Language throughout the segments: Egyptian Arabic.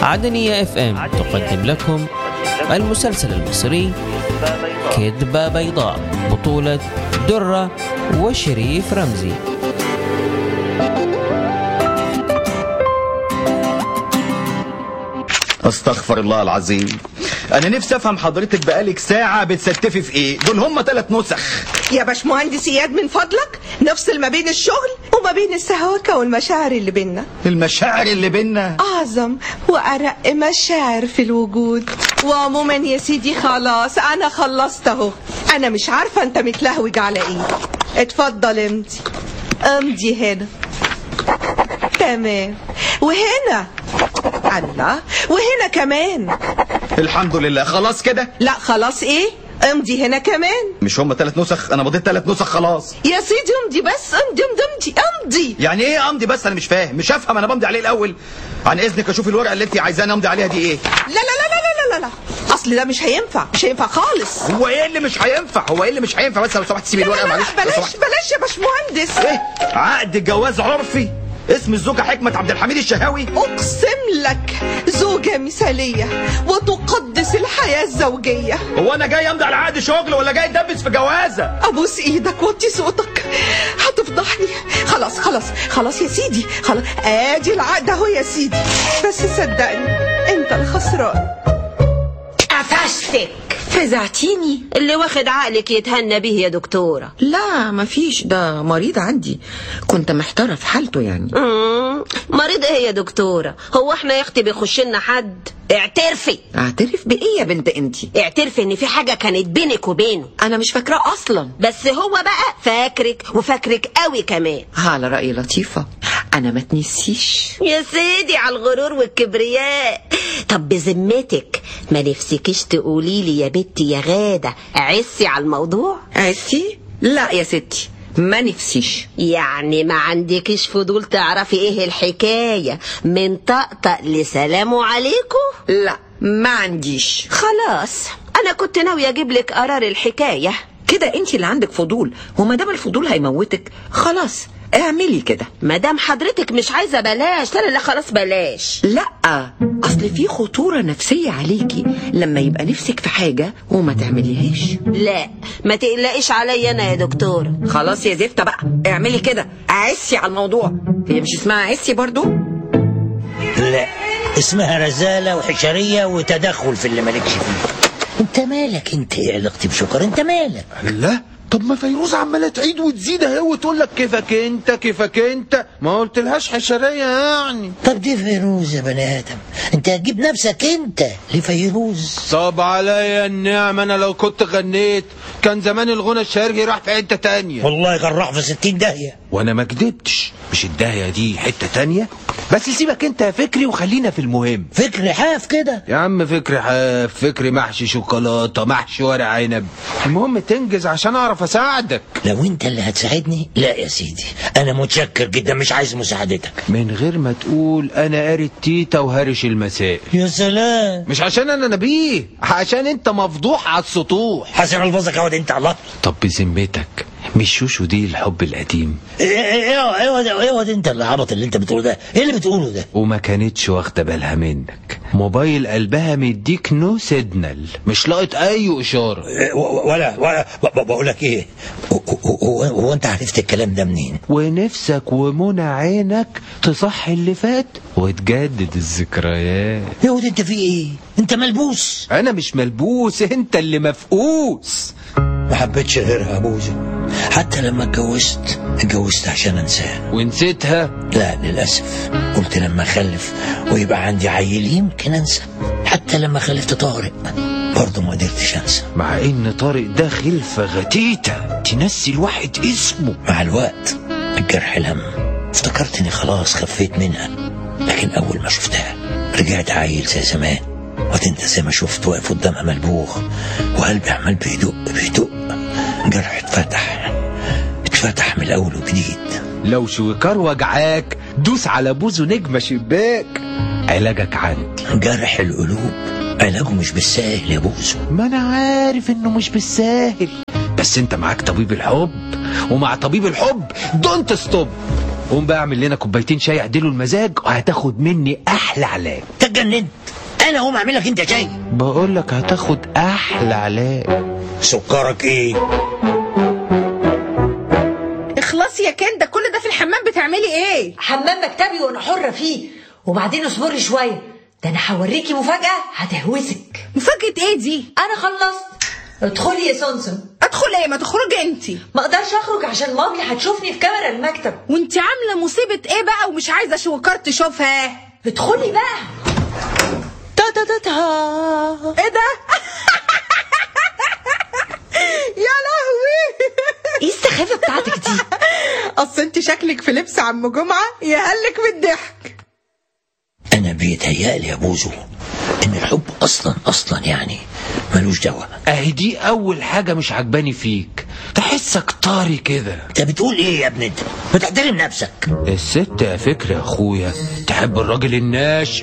عدنية اف ام تقدم لكم المسلسل المصري كذبة بيضاء بطولة درة وشريف رمزي استغفر الله العظيم انا نفسي افهم حضرتك بقالك ساعة بتستفي في ايه دول هم ثلاث نسخ يا باشمهندس اياد من فضلك نفصل ما بين الشغل وما بين السهوكة والمشاعر اللي بينا المشاعر اللي بينا أعظم وأرق مشاعر في الوجود وعموما يا سيدي خلاص أنا خلصت أهو أنا مش عارفة أنت متلهوج على إيه اتفضل امضي امضي هنا تمام وهنا الله وهنا كمان الحمد لله خلاص كده لا خلاص إيه امضي هنا كمان مش هم ثلاث نسخ انا مضيت ثلاث نسخ خلاص يا سيدي امضي بس امضي امضي امضي امضي يعني ايه امضي بس انا مش فاهم مش هفهم انا بمضي عليه الاول عن اذنك اشوف الورقه اللي انت عايزاني امضي عليها دي ايه لا لا لا لا لا لا لا اصل ده مش هينفع مش هينفع خالص هو ايه اللي مش هينفع هو ايه اللي مش هينفع بس لو سمحت سيبي لا لا الورقه لا معلش لا لو بلاش سمحت. بلاش يا باشمهندس ايه عقد جواز عرفي اسم الزوجه حكمه عبد الحميد الشهاوي أقسم لك زوجة مثالية وتقدس الحياة الزوجية هو انا جاي امضي على عقد شغل ولا جاي اتدبس في جوازه أبوس إيدك وطي صوتك هتفضحني خلاص خلاص خلاص يا سيدي خلاص آدي العقد أهو يا سيدي بس صدقني أنت الخسران قفشتك فزعتيني اللي واخد عقلك يتهنى به يا دكتورة لا مفيش ده مريض عندي كنت محتارة في حالته يعني مم، مريض ايه يا دكتورة هو احنا يا اختي بيخش لنا حد اعترفي اعترف بايه يا بنت انتي اعترفي ان في حاجة كانت بينك وبينه انا مش فاكراه اصلا بس هو بقى فاكرك وفاكرك قوي كمان على رأي لطيفة انا ما تنسيش يا سيدي على الغرور والكبرياء طب بذمتك ما نفسكيش تقولي لي يا بنتي يا غادة عسي على الموضوع عسي لا يا ستي ما نفسيش يعني ما عندكيش فضول تعرفي ايه الحكاية من طقطق لسلام عليكم لا ما عنديش خلاص انا كنت ناوية اجيب لك قرار الحكاية كده انتي اللي عندك فضول وما دام الفضول هيموتك خلاص اعملي كده مادام حضرتك مش عايزة بلاش لا لا خلاص بلاش لا اصل في خطورة نفسية عليكي لما يبقى نفسك في حاجة وما تعمليهاش لا ما تقلقيش عليا انا يا دكتور خلاص يا زفتة بقى اعملي كده عسي على الموضوع هي مش اسمها عسي برضو لا اسمها رزالة وحشرية وتدخل في اللي مالكش فيه انت مالك انت ايه علاقتي بشكر انت مالك لا طب ما فيروز عماله تعيد وتزيد اهي وتقول لك كيفك انت كيفك انت ما قلتلهاش حشريه يعني طب دي فيروز يا بني ادم انت هتجيب نفسك انت لفيروز طب عليا النعم انا لو كنت غنيت كان زمان الغنى الشرقي راح في حته تانية والله كان راح في ستين داهية وانا ما كدبتش مش الداهيه دي حته تانية بس سيبك انت يا فكري وخلينا في المهم فكر حاف كده يا عم فكري حاف فكري محشي شوكولاته محشي ورق عنب المهم تنجز عشان اعرف اساعدك لو انت اللي هتساعدني لا يا سيدي انا متشكر جدا مش عايز مساعدتك من غير ما تقول انا قاري التيتا وهرش المسائل يا سلام مش عشان انا نبيه عشان انت مفضوح على السطوح حسن الفاظك اهوت انت الله طب بذمتك مش شوشو دي الحب القديم ايه ايه ايه ايه ايه ده انت اللي عبط اللي انت بتقوله ده ايه اللي بتقوله ده وما كانتش واخده بالها منك موبايل قلبها مديك نو سيجنال مش لاقط اي اشاره إيه، و- ولا ولا ب- بقول لك ايه هو- هو هو انت عرفت الكلام ده منين ونفسك ومنى عينك تصحي اللي فات وتجدد الذكريات يا ولد انت في ايه انت ملبوس انا مش ملبوس انت اللي مفقوس ما حبيتش غيرها يا بوزي حتى لما اتجوزت اتجوزت عشان انساه ونسيتها لا للاسف قلت لما اخلف ويبقى عندي عيل يمكن انسى حتى لما خلفت طارق برضه ما قدرتش انسى مع ان طارق ده خلفه غتيته تنسي الواحد اسمه مع الوقت الجرح لم افتكرت اني خلاص خفيت منها لكن اول ما شفتها رجعت عيل زي زمان وانت زي ما شفت واقف قدامها ملبوخ وقلبي عمال بيدق بيدق جرح اتفتح اتفتح من الاول وجديد لو شويكار وجعاك دوس على بوزه نجمه شباك علاجك عندي جرح القلوب علاجه مش بالساهل يا بوزو ما انا عارف انه مش بالساهل بس انت معاك طبيب الحب ومع طبيب الحب دونت ستوب قوم بقى اعمل لنا كوبايتين شاي يعدلوا المزاج وهتاخد مني احلى علاج انت اتجننت انا اقوم اعمل لك انت شاي بقول لك هتاخد احلى علاج سكرك ايه اخلصي يا كندا كل ده في الحمام بتعملي ايه حمام مكتبي وانا حرة فيه وبعدين اصبري شوية ده انا هوريكي مفاجأة هتهوسك مفاجأة ايه دي انا خلصت ادخلي يا سمسم ادخل ايه ما تخرجي انت ما اقدرش اخرج عشان مامي هتشوفني في كاميرا المكتب وانت عامله مصيبه ايه بقى ومش عايزه شوكار تشوفها ادخلي بقى تا تا تا تا ايه ده يا لهوي ايه السخافة بتاعتك دي اصل انت شكلك في لبس عم جمعه يهلك بالضحك انا بيتهيألي يا بوزو ان الحب اصلا اصلا يعني ملوش دواء اهي دي اول حاجه مش عجباني فيك تحسك طاري كده انت بتقول ايه يا ابني انت ما تحترم نفسك الست يا فكر يا اخويا تحب الراجل الناشف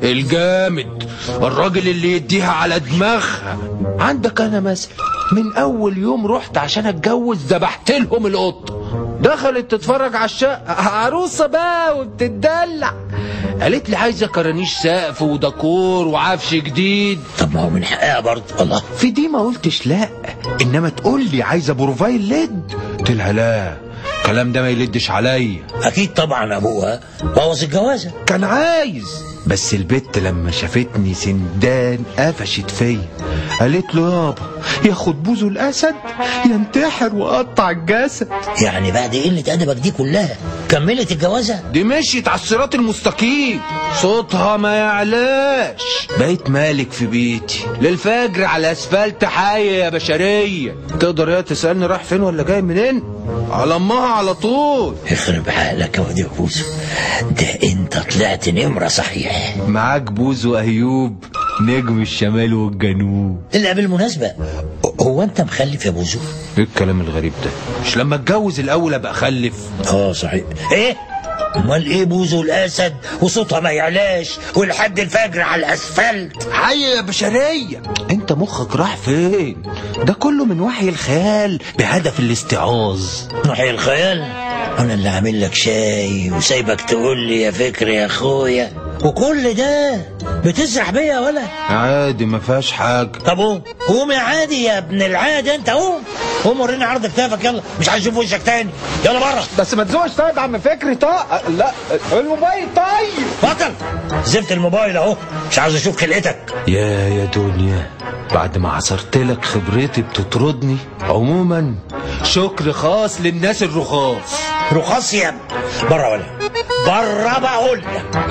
الجامد الراجل اللي يديها على دماغها عندك انا مثلا من اول يوم رحت عشان اتجوز ذبحت لهم القط دخلت تتفرج على الشقه عروسه بقى وبتدلع قالت لي عايزه كرانيش سقف وديكور وعفش جديد طب ما هو من حقها برضه الله في دي ما قلتش لا انما تقول لي عايزه بروفايل ليد قلت لها لا الكلام ده ما يلدش عليا اكيد طبعا ابوها بوظ الجوازه كان عايز بس البت لما شافتني سندان قفشت فيا قالت له يابا ياخد بوزه الاسد ينتحر وقطع الجسد يعني بعد قله ادبك دي كلها كملت الجوازه دي مشيت على الصراط المستقيم صوتها ما يعلاش بقيت مالك في بيتي للفجر على اسفلت حي يا بشريه تقدر يا تسالني رايح فين ولا جاي منين على امها على طول يخرب عقلك يا واد يا بوزو ده انت طلعت نمره صحيح معاك بوزو ايوب نجم الشمال والجنوب الا بالمناسبه هو انت مخلف يا بوزو ايه الكلام الغريب ده مش لما اتجوز الاول ابقى اخلف اه صحيح ايه امال ايه بوزو الاسد وصوتها ما يعلاش ولحد الفجر على الاسفلت حي يا بشريه انت مخك راح فين ده كله من وحي الخيال بهدف الاستعاذ وحي الخيال انا اللي عامل لك شاي وسايبك تقول لي يا فكر يا اخويا وكل ده بتسرح بيا ولا عادي ما فيهاش حاجه طب قوم قوم يا عادي يا ابن العادي انت قوم قوم وريني عرض كتافك يلا مش عايز اشوف وشك تاني يلا بره بس ما تزوقش طيب عم فكري طاق لا الموبايل طيب بطل زفت الموبايل اهو مش عايز اشوف خلقتك يا يا دنيا بعد ما عصرت لك خبرتي بتطردني عموما شكر خاص للناس الرخاص رخاص يا ابني بره ولا بره بقول لك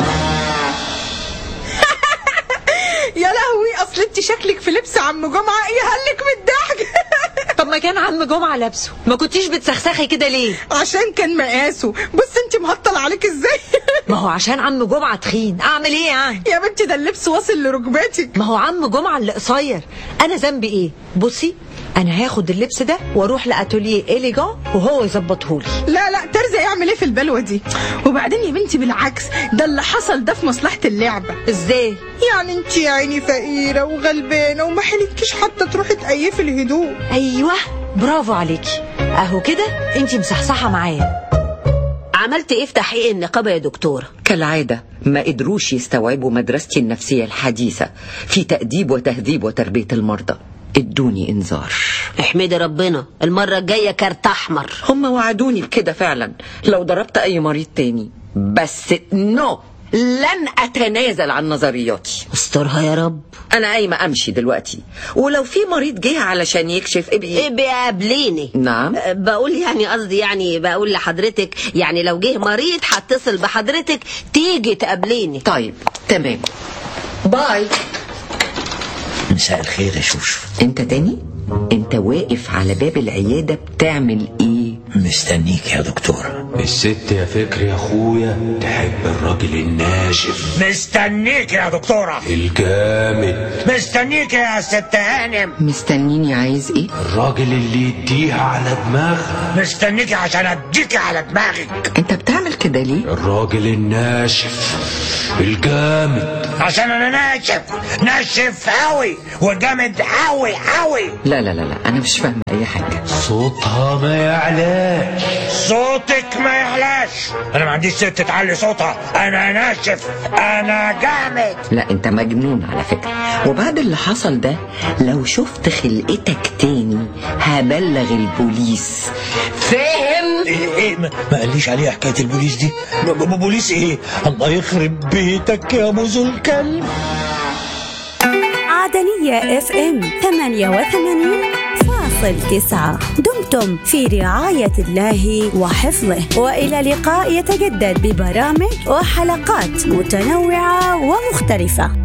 يا لهوي اصل انت شكلك في لبس عم جمعه يهلك بالضحك طب ما كان عم جمعة لابسه ما كنتيش بتسخسخي كده ليه عشان كان مقاسه بص انت مهطل عليك ازاي ما هو عشان عم جمعة تخين اعمل ايه يعني يا بنتي ده اللبس واصل لركبتك ما هو عم جمعة اللي قصير انا ذنبي ايه بصي انا هاخد اللبس ده واروح لاتوليه اليجان وهو يظبطهولي لا لا ترزق يعمل ايه في البلوه دي وبعدين يا بنتي بالعكس ده اللي حصل ده في مصلحه اللعبه ازاي يعني انت يا عيني فقيره وغلبانه وما حلتكيش حتى تروحي تقيفي الهدوم ايوه برافو عليكي اهو كده انتي مصحصحه معايا عملت ايه في تحقيق النقابه يا دكتوره كالعادة ما قدروش يستوعبوا مدرستي النفسية الحديثة في تأديب وتهذيب وتربية المرضى ادوني انذار احمدي ربنا المره الجايه كارت احمر هم وعدوني بكده فعلا لو ضربت اي مريض تاني بس نو لن اتنازل عن نظرياتي استرها يا رب انا قايمه امشي دلوقتي ولو في مريض جه علشان يكشف ابقي ايه بيقابليني نعم أه، بقول يعني قصدي يعني بقول لحضرتك يعني لو جه مريض هتصل بحضرتك تيجي تقابليني طيب تمام باي مساء الخير يا شوشو انت تاني انت واقف على باب العياده بتعمل ايه مستنيك يا دكتورة الست يا فكر يا اخويا تحب الراجل الناشف مستنيك يا دكتورة الجامد مستنيك يا ست هانم مستنيني عايز ايه الراجل اللي يديها على دماغها مستنيك عشان اديك على دماغك انت بتعمل كده ليه الراجل الناشف الجامد عشان انا ناشف ناشف قوي وجامد قوي قوي لا لا لا لا انا مش فاهمه اي حاجه صوتها ما يعلاش يعلاش صوتك ما يعلاش انا ما عنديش ست تعلي صوتها انا ناشف انا جامد لا انت مجنون على فكرة وبعد اللي حصل ده لو شفت خلقتك تاني هبلغ البوليس فاهم ايه ايه ما ما قاليش عليها حكايه البوليس دي ب- ب- بوليس ايه الله يخرب بيتك يا موزو الكلب عدنية اف ام 88 فاصل تسعة دمتم في رعاية الله وحفظه وإلى لقاء يتجدد ببرامج وحلقات متنوعة ومختلفة